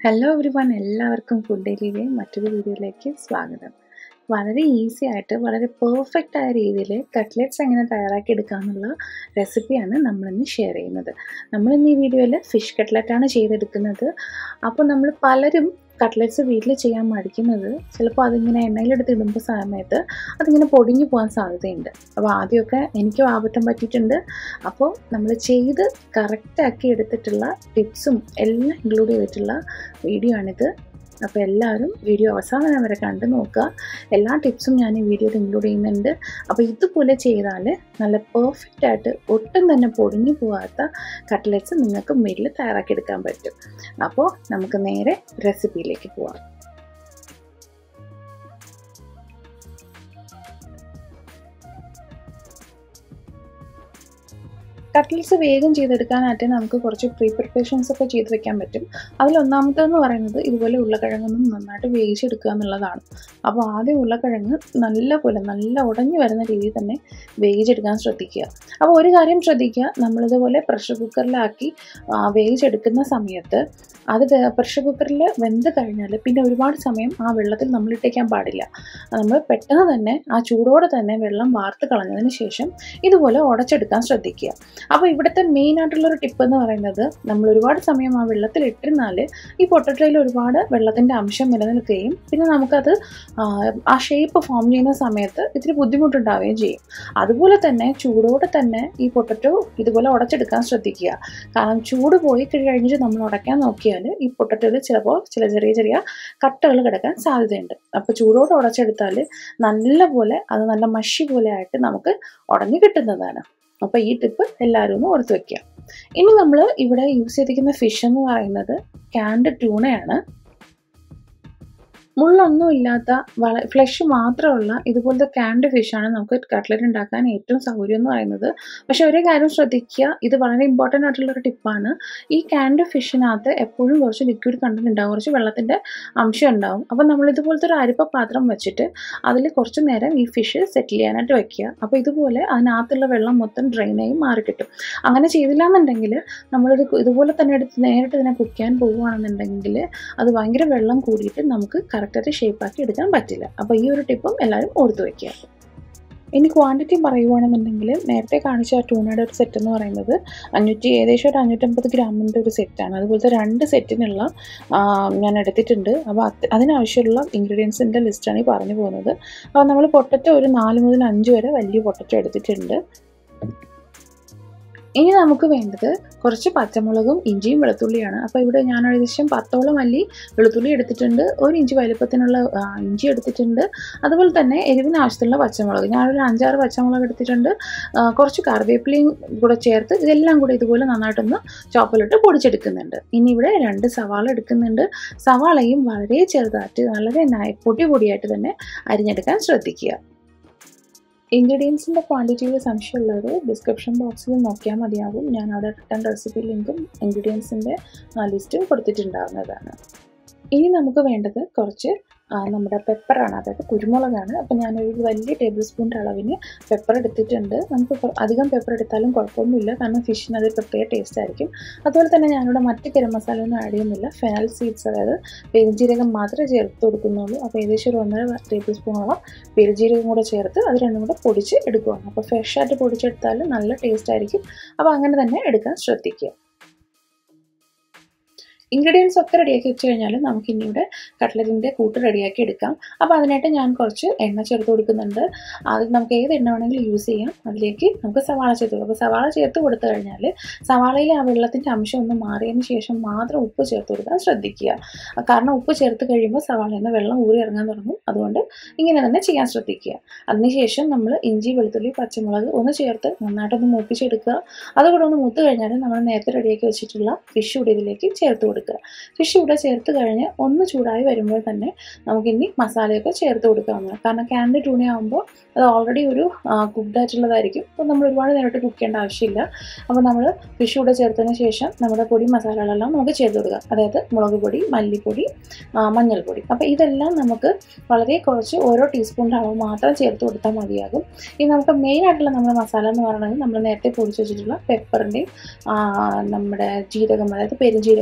hello everyone എല്ലാവർക്കും food ഡെയിലിയിലെ മറ്റൊരു വീഡിയോയിലേക്ക് സ്വാഗതം വളരെ ഈസി ആയിട്ട് വളരെ പെർഫെക്റ്റ് ആയ രീതിയിൽ കട്ട്ലറ്റ്സ് എങ്ങനെ തയ്യാറാക്കി എടുക്കാമെന്നുള്ള റെസിപ്പിയാണ് നമ്മളിന്ന് ഷെയർ ചെയ്യുന്നത് നമ്മളിന്ന് ഈ വീഡിയോയിൽ ഫിഷ് കട്ട്ലറ്റാണ് ചെയ്തെടുക്കുന്നത് അപ്പോൾ നമ്മൾ പലരും കട്ട്ലറ്റ്സ് വീട്ടിൽ ചെയ്യാൻ മടിക്കുന്നത് ചിലപ്പോൾ അതിങ്ങനെ എണ്ണയിലെടുത്ത് ഇടുമ്പോൾ സമയത്ത് അതിങ്ങനെ പൊടിഞ്ഞു പോകാൻ സാധ്യതയുണ്ട് അപ്പോൾ ആദ്യമൊക്കെ എനിക്കും ആപത്തം പറ്റിയിട്ടുണ്ട് അപ്പോൾ നമ്മൾ ചെയ്ത് കറക്റ്റാക്കി എടുത്തിട്ടുള്ള ടിപ്സും എല്ലാം ഇൻക്ലൂഡ് ചെയ്തിട്ടുള്ള വീഡിയോ ആണിത് അപ്പോൾ എല്ലാവരും വീഡിയോ അവസാനം വരെ കണ്ടു നോക്കുക എല്ലാ ടിപ്സും ഞാൻ ഈ വീഡിയോയിൽ ഇൻക്ലൂഡ് ചെയ്യുന്നുണ്ട് അപ്പോൾ ഇതുപോലെ ചെയ്താൽ നല്ല പെർഫെക്റ്റ് ആയിട്ട് ഒട്ടും തന്നെ പൊടിഞ്ഞു പോകാത്ത കട്ട്ലറ്റ്സ് നിങ്ങൾക്ക് വീട്ടിൽ തയ്യാറാക്കിയെടുക്കാൻ പറ്റും അപ്പോൾ നമുക്ക് നേരെ റെസിപ്പിയിലേക്ക് പോവാം കട്ട്ലറ്റ്സ് വേഗം ചെയ്തെടുക്കാനായിട്ട് നമുക്ക് കുറച്ച് പ്രീ പ്രിപ്പറേഷൻസ് ഒക്കെ ചെയ്ത് വെക്കാൻ പറ്റും അതിലൊന്നാമത്തേന്ന് പറയുന്നത് ഇതുപോലെ ഉരുളക്കിഴങ്ങൊന്നും നന്നായിട്ട് വേവിച്ചെടുക്കുക എന്നുള്ളതാണ് അപ്പോൾ ആദ്യം ഉരുളക്കിഴങ്ങ് നല്ലപോലെ നല്ല ഉടഞ്ഞു വരുന്ന രീതിയിൽ തന്നെ വേവിച്ചെടുക്കാൻ ശ്രദ്ധിക്കുക അപ്പോൾ ഒരു കാര്യം ശ്രദ്ധിക്കുക നമ്മളിതുപോലെ പ്രഷർ കുക്കറിലാക്കി വേവിച്ചെടുക്കുന്ന സമയത്ത് അത് പ്രഷർ കുക്കറിൽ വെന്ത് കഴിഞ്ഞാൽ പിന്നെ ഒരുപാട് സമയം ആ വെള്ളത്തിൽ നമ്മൾ ഇട്ടേക്കാൻ പാടില്ല നമ്മൾ പെട്ടെന്ന് തന്നെ ആ ചൂടോടെ തന്നെ വെള്ളം വാർത്ത് കളഞ്ഞതിന് ശേഷം ഇതുപോലെ ഉടച്ചെടുക്കാൻ ശ്രദ്ധിക്കുക അപ്പോൾ ഇവിടുത്തെ മെയിൻ ആയിട്ടുള്ളൊരു ടിപ്പ് എന്ന് പറയുന്നത് നമ്മൾ ഒരുപാട് സമയം ആ വെള്ളത്തിൽ ഇട്ടിരുന്നാൽ ഈ പൊട്ടറ്റോയിൽ ഒരുപാട് വെള്ളത്തിൻ്റെ അംശം നിലനിൽക്കുകയും പിന്നെ നമുക്കത് ആ ഷേപ്പ് ഫോം ചെയ്യുന്ന സമയത്ത് ഇത്തിരി ബുദ്ധിമുട്ടുണ്ടാവുകയും ചെയ്യും അതുപോലെ തന്നെ ചൂടോടെ തന്നെ ഈ പൊട്ടറ്റോ ഇതുപോലെ ഉടച്ചെടുക്കാൻ ശ്രദ്ധിക്കുക കാരണം ചൂട് പോയി കഴിഞ്ഞിട്ട് നമ്മൾ ഉടയ്ക്കാൻ നോക്കിയാൽ ഈ പൊട്ടറ്റോയിൽ ചിലപ്പോൾ ചില ചെറിയ ചെറിയ കട്ടകൾ കിടക്കാൻ സാധ്യതയുണ്ട് അപ്പോൾ ചൂടോടെ ഉടച്ചെടുത്താൽ നല്ലപോലെ അത് നല്ല മഷി പോലെ ആയിട്ട് നമുക്ക് ഉടഞ്ഞു കിട്ടുന്നതാണ് അപ്പോൾ ഈ ടിപ്പ് എല്ലാവരും ഒന്ന് ഓർത്ത് വയ്ക്കുക ഇനി നമ്മൾ ഇവിടെ യൂസ് ചെയ്തിരിക്കുന്ന ഫിഷ് എന്ന് പറയുന്നത് ക്യാൻഡ് ട്യൂണയാണ് മുള്ളൊന്നും ഇല്ലാത്ത വള ഫ്ലഷ് മാത്രമുള്ള ഇതുപോലത്തെ ക്യാൻഡ് ഫിഷാണ് നമുക്ക് കട്ട്ലറ്റ് ഉണ്ടാക്കാൻ ഏറ്റവും സൗകര്യം എന്ന് പറയുന്നത് പക്ഷേ ഒരു കാര്യം ശ്രദ്ധിക്കുക ഇത് വളരെ ഇമ്പോർട്ടൻ്റ് ആയിട്ടുള്ളൊരു ടിപ്പാണ് ഈ ക്യാൻഡ് ഫിഷിനകത്ത് എപ്പോഴും കുറച്ച് ലിക്വിഡ് കണ്ടന്റ് ഉണ്ടാവും കുറച്ച് വെള്ളത്തിൻ്റെ അംശം ഉണ്ടാവും അപ്പോൾ നമ്മൾ ഇതുപോലത്തെ ഒരു അരിപ്പ പാത്രം വെച്ചിട്ട് അതിൽ കുറച്ച് നേരം ഈ ഫിഷ് സെറ്റിൽ ചെയ്യാനായിട്ട് വെക്കുക അപ്പോൾ ഇതുപോലെ അതിനകത്തുള്ള വെള്ളം മൊത്തം ഡ്രെയിനായി മാറിക്കിട്ടും അങ്ങനെ ചെയ്തില്ല എന്നുണ്ടെങ്കിൽ നമ്മളിത് ഇതുപോലെ തന്നെ എടുത്ത് നേരിട്ട് ഇതിനെ കുക്ക് ചെയ്യാൻ പോവുകയാണെന്നുണ്ടെങ്കിൽ അത് ഭയങ്കര വെള്ളം കൂടിയിട്ട് നമുക്ക് കറക്റ്റായിട്ട് ഷേപ്പാക്കി എടുക്കാൻ പറ്റില്ല അപ്പോൾ ഈ ഒരു ടിപ്പും എല്ലാവരും ഓർത്തു വയ്ക്കുക ഇനി ക്വാണ്ടിറ്റി പറയുവാണെന്നുണ്ടെങ്കിൽ നേരത്തെ കാണിച്ച ട്യൂണയുടെ ഒരു സെറ്റ് എന്ന് പറയുന്നത് അഞ്ഞൂറ്റി ഏകദേശം ഒരു അഞ്ഞൂറ്റമ്പത് ഗ്രാമിൻ്റെ ഒരു സെറ്റാണ് അതുപോലത്തെ രണ്ട് സെറ്റിനുള്ള ഞാൻ എടുത്തിട്ടുണ്ട് അപ്പോൾ അതിനാവശ്യമുള്ള ഇൻഗ്രീഡിയൻസിൻ്റെ ലിസ്റ്റാണ് ഈ പറഞ്ഞു പോകുന്നത് അപ്പോൾ നമ്മൾ പൊട്ടറ്റോ ഒരു നാല് മുതൽ അഞ്ച് വരെ വലിയ പൊട്ടറ്റോ എടുത്തിട്ടുണ്ട് ഇനി നമുക്ക് വേണ്ടത് കുറച്ച് പച്ചമുളകും ഇഞ്ചിയും വെളുത്തുള്ളിയാണ് അപ്പോൾ ഇവിടെ ഞാൻ ഏകദേശം പത്തോളം അല്ലി വെളുത്തുള്ളി എടുത്തിട്ടുണ്ട് ഒരു ഇഞ്ച് വലുപ്പത്തിനുള്ള ഇഞ്ചി എടുത്തിട്ടുണ്ട് അതുപോലെ തന്നെ എരിവിന് ആവശ്യത്തിലുള്ള പച്ചമുളക് ഞാനൊരു അഞ്ചാറ് പച്ചമുളക് എടുത്തിട്ടുണ്ട് കുറച്ച് കറിവേപ്പിലയും കൂടെ ചേർത്ത് ഇതെല്ലാം കൂടെ ഇതുപോലെ നന്നായിട്ടൊന്ന് ചോപ്പിലിട്ട് പൊടിച്ചെടുക്കുന്നുണ്ട് ഇനി ഇവിടെ രണ്ട് സവാള എടുക്കുന്നുണ്ട് സവാളയും വളരെ ചെറുതായിട്ട് വളരെ പൊടി പൊടിയായിട്ട് തന്നെ അരിഞ്ഞെടുക്കാൻ ശ്രദ്ധിക്കുക ഇൻഗ്രീഡിയൻസിൻ്റെ ക്വാണ്ടിറ്റിയിൽ സംശയമുള്ളവർ ഡിസ്ക്രിപ്ഷൻ ബോക്സിൽ നോക്കിയാൽ മതിയാകും ഞാൻ അവിടെ റിട്ടേൺ റെസിപ്പി ലിങ്കും ഇൻഗ്രീഡിയൻസിൻ്റെ ലിസ്റ്റും കൊടുത്തിട്ടുണ്ടാവുന്നതാണ് ഇനി നമുക്ക് വേണ്ടത് കുറച്ച് നമ്മുടെ പെപ്പറാണ് അതായത് കുരുമുളകാണ് അപ്പോൾ ഞാനൊരു വലിയ ടേബിൾ സ്പൂണിൻ്റെ അളവിന് പെപ്പർ എടുത്തിട്ടുണ്ട് നമുക്ക് അധികം പെപ്പർ എടുത്താലും കുഴപ്പമൊന്നുമില്ല കാരണം ഫിഷിന് അതൊരു പ്രത്യേക ടേസ്റ്റ് ആയിരിക്കും അതുപോലെ തന്നെ ഞാനിവിടെ മറ്റ് ഗരം മസാല ഒന്നും ആഡ് ചെയ്യുന്നില്ല ഫെനൽ സീഡ്സ് അതായത് പെരുംജീരകം മാത്രമേ ചേർത്ത് കൊടുക്കുന്നുള്ളൂ അപ്പോൾ ഏകദേശം ഒരു ഒന്നര ടേബിൾ സ്പൂണോളം പെരുംജീരകം കൂടെ ചേർത്ത് അത് രണ്ടും കൂടെ പൊടിച്ച് എടുക്കുകയാണ് അപ്പോൾ ഫ്രഷായിട്ട് പൊടിച്ചെടുത്താൽ നല്ല ടേസ്റ്റ് ആയിരിക്കും അപ്പോൾ അങ്ങനെ തന്നെ എടുക്കാൻ ശ്രദ്ധിക്കുക ഇൻഗ്രീഡിയൻസ് ഒക്കെ റെഡിയാക്കി വെച്ച് കഴിഞ്ഞാൽ നമുക്ക് ഇനി ഇവിടെ കട്ട്ലറ്റിൻ്റെ കൂട്ട് റെഡിയാക്കി എടുക്കാം അപ്പോൾ അതിനായിട്ട് ഞാൻ കുറച്ച് എണ്ണ ചേർത്ത് കൊടുക്കുന്നുണ്ട് അത് നമുക്ക് ഏത് എണ്ണ വേണമെങ്കിലും യൂസ് ചെയ്യാം അതിലേക്ക് നമുക്ക് സവാള ചേർത്ത് കൊടുക്കാം അപ്പോൾ സവാള ചേർത്ത് കൊടുത്തു കഴിഞ്ഞാൽ സവാളയിൽ ആ വെള്ളത്തിൻ്റെ അംശം ഒന്ന് മാറിയതിന് ശേഷം മാത്രം ഉപ്പ് ചേർത്ത് കൊടുക്കാൻ ശ്രദ്ധിക്കുക കാരണം ഉപ്പ് ചേർത്ത് കഴിയുമ്പോൾ സവാളയിൽ നിന്ന് വെള്ളം ഊറി ഇറങ്ങാൻ തുടങ്ങും അതുകൊണ്ട് ഇങ്ങനെ തന്നെ ചെയ്യാൻ ശ്രദ്ധിക്കുക അതിനുശേഷം നമ്മൾ ഇഞ്ചി വെളുത്തുള്ളി പച്ചമുളക് ഒന്ന് ചേർത്ത് നന്നായിട്ടൊന്ന് മൂപ്പിച്ചെടുക്കുക അതുകൂടെ ഒന്ന് മൂത്ത് കഴിഞ്ഞാൽ നമ്മൾ നേരത്തെ റെഡിയാക്കി വെച്ചിട്ടുള്ള ഫിഷ് കൂടി ഇതിലേക്ക് ചേർത്ത് കൊടുക്കുക ഫിഷ് ഇവിടെ ചേർത്ത് കഴിഞ്ഞ് ഒന്ന് ചൂടായി വരുമ്പോൾ തന്നെ നമുക്കിനി മസാലയൊക്കെ ചേർത്ത് കൊടുക്കാവുന്നതാണ് കാരണം ക്യാൻഡ് ടൂണ ആകുമ്പോൾ അത് ഓൾറെഡി ഒരു കുക്ക്ഡ് ആയിട്ടുള്ളതായിരിക്കും അപ്പോൾ നമ്മൾ ഒരുപാട് നേരിട്ട് കുക്ക് ചെയ്യേണ്ട ആവശ്യമില്ല അപ്പോൾ നമ്മൾ ഫിഷ് കൂടെ ചേർത്തതിന് ശേഷം നമ്മുടെ പൊടി മസാലകളെല്ലാം നമുക്ക് ചേർത്ത് കൊടുക്കാം അതായത് മുളക് പൊടി മല്ലിപ്പൊടി മഞ്ഞൾപ്പൊടി അപ്പോൾ ഇതെല്ലാം നമുക്ക് വളരെ കുറച്ച് ഓരോ ടീസ്പൂണിൻ്റെ അളവ് മാത്രം ചേർത്ത് കൊടുത്താൽ മതിയാകും ഇനി നമുക്ക് മെയിൻ ആയിട്ടുള്ള നമ്മുടെ മസാല എന്ന് പറയുന്നത് നമ്മൾ നേരത്തെ പൊടിച്ച് വെച്ചിട്ടുള്ള പെപ്പറിൻ്റെയും നമ്മുടെ ജീരകം അതായത് പെരുംജീരകത്തിൻ്റെയും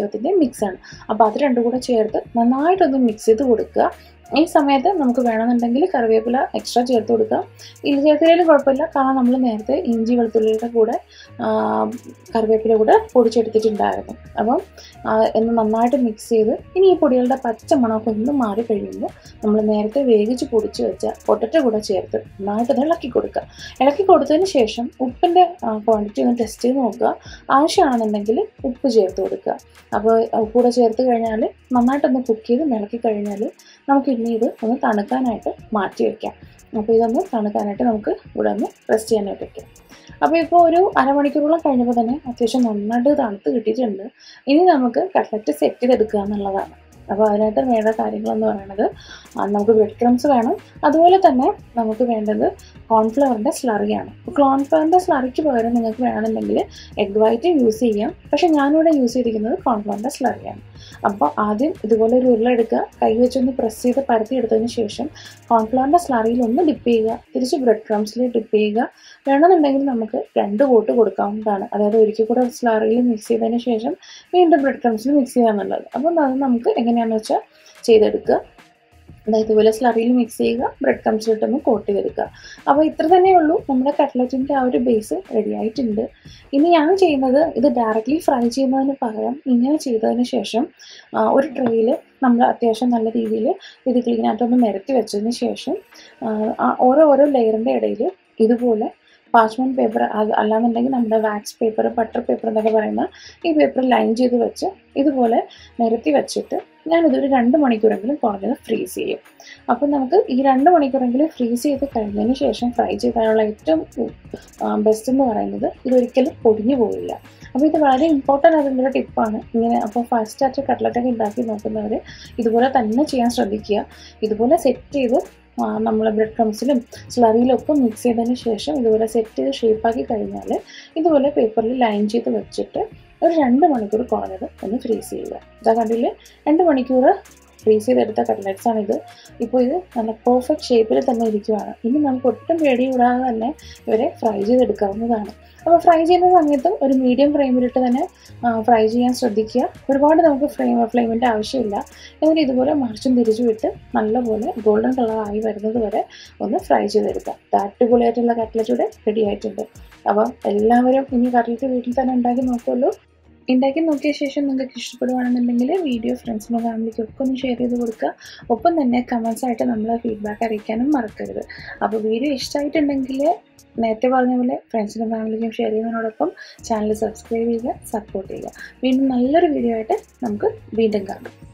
മിക്സാണ് അപ്പോൾ അത് രണ്ടും കൂടെ ചേർത്ത് നന്നായിട്ടൊന്ന് മിക്സ് ചെയ്ത് കൊടുക്കുക ഈ സമയത്ത് നമുക്ക് വേണമെന്നുണ്ടെങ്കിൽ കറിവേപ്പില എക്സ്ട്രാ ചേർത്ത് കൊടുക്കാം ഇല്ല ചേർത്തില്ലെങ്കിലും കുഴപ്പമില്ല കാരണം നമ്മൾ നേരത്തെ ഇഞ്ചി വെളുത്തുള്ളിയുടെ കൂടെ ആ, കറിവേപ്പില കൂടെ പൊടിച്ചെടുത്തിട്ടുണ്ടായിരുന്നു അപ്പം ആ, എന്ന് നന്നായിട്ട് മിക്സ് ചെയ്ത് ഇനി ഈ പൊടികളുടെ പച്ച മണമൊക്കെ ഒന്ന് മാറി കഴിയുമ്പോൾ നമ്മൾ നേരത്തെ വേവിച്ച് പൊടിച്ച് വെച്ച പൊട്ടറ്റോ കൂടെ ചേർത്ത് നന്നായിട്ട് അത് ഇളക്കി കൊടുക്കുക ഇളക്കി കൊടുത്തതിന് ശേഷം ഉപ്പിൻ്റെ ക്വാണ്ടിറ്റി ഒന്ന് ടെസ്റ്റ് ചെയ്ത് നോക്കുക ആവശ്യമാണെന്നുണ്ടെങ്കിൽ ഉപ്പ് ചേർത്ത് കൊടുക്കുക അപ്പോൾ ഉപ്പ് കൂടെ ചേർത്ത് കഴിഞ്ഞാൽ നന്നായിട്ടൊന്ന് കുക്ക് ചെയ്ത് ഇളക്കി കഴിഞ്ഞാൽ നമുക്ക് ഇനി ഇത് ഒന്ന് തണുക്കാനായിട്ട് മാറ്റി വയ്ക്കാം അപ്പോൾ ഇതൊന്ന് തണുക്കാനായിട്ട് നമുക്ക് ഇവിടെ ഒന്ന് റെസ്റ്റ് ചെയ്യാനായിട്ട് വയ്ക്കാം അപ്പോൾ ഇപ്പോൾ ഒരു അരമണിക്കൂറോളം കഴിഞ്ഞപ്പോൾ തന്നെ അത്യാവശ്യം നന്നായിട്ട് തണുത്ത് കിട്ടിയിട്ടുണ്ട് ഇനി നമുക്ക് കട്ട്ലറ്റ് സെറ്റ് ചെയ്തെടുക്കുക എന്നുള്ളതാണ് അപ്പോൾ അതിനായിട്ട് വേണ്ട കാര്യങ്ങളെന്ന് പറയുന്നത് ആ, നമുക്ക് ബ്രെഡ് ക്രംസ് വേണം അതുപോലെ തന്നെ നമുക്ക് വേണ്ടത് കോൺഫ്ലവറിൻ്റെ സ്ലറിയാണ് കോൺഫ്ലവറിൻ്റെ സ്ലറിക്ക് പകരം നിങ്ങൾക്ക് വേണമെന്നുണ്ടെങ്കിൽ എഗ് വൈറ്റ് യൂസ് ചെയ്യാം പക്ഷേ ഞാനിവിടെ യൂസ് ചെയ്തിരിക്കുന്നത് കോൺഫ്ലവറിൻ്റെ സ്ലറിയാണ് അപ്പോൾ ആദ്യം ഇതുപോലെ ഒരു ഉരുള എടുക്കുക കൈ വെച്ചൊന്ന് പ്രസ് ചെയ്ത് പരത്തി എടുത്തതിന് ശേഷം കോൺഫ്ലവറിൻ്റെ സ്ലറിയിൽ ഒന്ന് ഡിപ്പ് ചെയ്യുക തിരിച്ച് ബ്രെഡ് ക്രംസിൽ ഡിപ്പ് ചെയ്യുക വേണമെന്നുണ്ടെങ്കിൽ നമുക്ക് രണ്ട് കോട്ട് കൊടുക്കാവുന്നതാണ് അതായത് ഒരിക്കൽ കൂടെ സ്ലറിയിൽ മിക്സ് ചെയ്തതിന് ശേഷം വീണ്ടും ബ്രെഡ് ക്രംസിൽ മിക്സ് ചെയ്യാന്നുള്ളത് അപ്പം അത് നമുക്ക് എങ്ങനെയാണെന്ന് വെച്ചാൽ ചെയ്തെടുക്കുക അതായത് ഇതുപോലെ സ്ലറിയിൽ മിക്സ് ചെയ്യുക ബ്രെഡ് ക്രംസിലിട്ടൊന്ന് കോട്ട് ചെയ്തെടുക്കുക അപ്പോൾ ഇത്ര തന്നെ ഉള്ളൂ നമ്മുടെ കട്ട്ലറ്റിൻ്റെ ആ ഒരു ബേസ് റെഡി ആയിട്ടുണ്ട് ഇനി ഞാൻ ചെയ്യുന്നത് ഇത് ഡയറക്റ്റ്ലി ഫ്രൈ ചെയ്യുന്നതിന് പകരം ഇങ്ങനെ ചെയ്തതിന് ശേഷം ആ, ഒരു ട്രെയിൽ നമ്മൾ അത്യാവശ്യം നല്ല രീതിയിൽ ഇത് ക്ലീനായിട്ടൊന്ന് നിരത്തി വെച്ചതിന് ശേഷം ആ, ആ ഓരോ ഓരോ ലെയറിൻ്റെ ഇടയിൽ ഇതുപോലെ പാച്ച്മെൻറ്റ് പേപ്പർ അല്ലാന്നുണ്ടെങ്കിൽ നമ്മുടെ വാക്സ് പേപ്പർ ബട്ടർ പേപ്പർ എന്നൊക്കെ പറയുന്ന ഈ പേപ്പർ ലൈൻ ചെയ്ത് വെച്ച് ഇതുപോലെ നിരത്തി വെച്ചിട്ട് ഞാനിതൊരു രണ്ട് മണിക്കൂറെങ്കിലും കുറഞ്ഞത് ഫ്രീസ് ചെയ്യും അപ്പം നമുക്ക് ഈ രണ്ട് മണിക്കൂറെങ്കിലും ഫ്രീസ് ചെയ്ത് കഴിഞ്ഞതിന് ശേഷം ഫ്രൈ ചെയ്താലുള്ള ഏറ്റവും ബെസ്റ്റ് എന്ന് പറയുന്നത് ഇതൊരിക്കലും പൊടിഞ്ഞു പോവില്ല അപ്പോൾ ഇത് വളരെ ഇമ്പോർട്ടൻ്റ് ആയിട്ടുള്ളൊരു ടിപ്പാണ് ഇങ്ങനെ അപ്പോൾ ഫസ്റ്റ് ആയിട്ട് കട്ട്ലറ്റൊക്കെ ഉണ്ടാക്കി നോക്കുന്നവർ ഇതുപോലെ തന്നെ ചെയ്യാൻ ശ്രദ്ധിക്കുക ഇതുപോലെ സെറ്റ് ചെയ്ത് നമ്മൾ ബ്രെഡ് ക്രംസിലും സ്ലറിയിലും ഒക്കെ മിക്സ് ചെയ്തതിന് ശേഷം ഇതുപോലെ സെറ്റ് ചെയ്ത് ഷേപ്പാക്കി കഴിഞ്ഞാൽ ഇതുപോലെ പേപ്പറിൽ ലൈൻ ചെയ്ത് വെച്ചിട്ട് ഒരു രണ്ട് മണിക്കൂർ കുറഞ്ഞത് ഒന്ന് ഫ്രീസ് ചെയ്യുക ഇതാ കണ്ടില്ലേ രണ്ട് മണിക്കൂർ ഫ്രീസ് ചെയ്തെടുത്ത കട്ട്ലറ്റ്സ് ആണിത് ഇപ്പോൾ ഇത് നല്ല പെർഫെക്റ്റ് ഷേപ്പിൽ തന്നെ ഇരിക്കുവാണ് ഇനി നമുക്ക് ഒട്ടും പേടി കൂടാതെ തന്നെ ഇവരെ ഫ്രൈ ചെയ്തെടുക്കാവുന്നതാണ് അപ്പോൾ ഫ്രൈ ചെയ്യുന്ന സമയത്തും ഒരു മീഡിയം ഫ്ലെയിമിലിട്ട് തന്നെ ഫ്രൈ ചെയ്യാൻ ശ്രദ്ധിക്കുക ഒരുപാട് നമുക്ക് ഫ്ലെയിം ഫ്ലെയിമിൻ്റെ ആവശ്യമില്ല എന്നിട്ട് ഇതുപോലെ മറിച്ചും തിരിച്ചു വിട്ട് നല്ലപോലെ ഗോൾഡൻ കളറായി വരുന്നത് വരെ ഒന്ന് ഫ്രൈ ചെയ്തെടുക്കാം ഇത് അടിപൊളിയായിട്ടുള്ള കട്ട്ലറ്റ് ഇവിടെ റെഡി ആയിട്ടുണ്ട് അപ്പം എല്ലാവരും ഇനി കട്ട്ലറ്റ് വീട്ടിൽ തന്നെ ഉണ്ടാക്കി നോക്കുമല്ലോ ഉണ്ടാക്കി നോക്കിയ ശേഷം നിങ്ങൾക്ക് ഇഷ്ടപ്പെടുവാണെന്നുണ്ടെങ്കിൽ വീഡിയോ ഫ്രണ്ട്സിനും ഫാമിലിക്കും ഒക്കെ ഒന്ന് ഷെയർ ചെയ്ത് കൊടുക്കുക ഒപ്പം തന്നെ കമൻസ് ആയിട്ട് നമ്മളെ ഫീഡ്ബാക്ക് അറിയിക്കാനും മറക്കരുത് അപ്പോൾ വീഡിയോ ഇഷ്ടമായിട്ടുണ്ടെങ്കിൽ നേരത്തെ പറഞ്ഞ പോലെ ഫ്രണ്ട്സിനും ഫാമിലിക്കും ഷെയർ ചെയ്യുന്നതിനോടൊപ്പം ചാനൽ സബ്സ്ക്രൈബ് ചെയ്യുക സപ്പോർട്ട് ചെയ്യുക വീണ്ടും നല്ലൊരു വീഡിയോ ആയിട്ട് നമുക്ക് വീണ്ടും കാണാം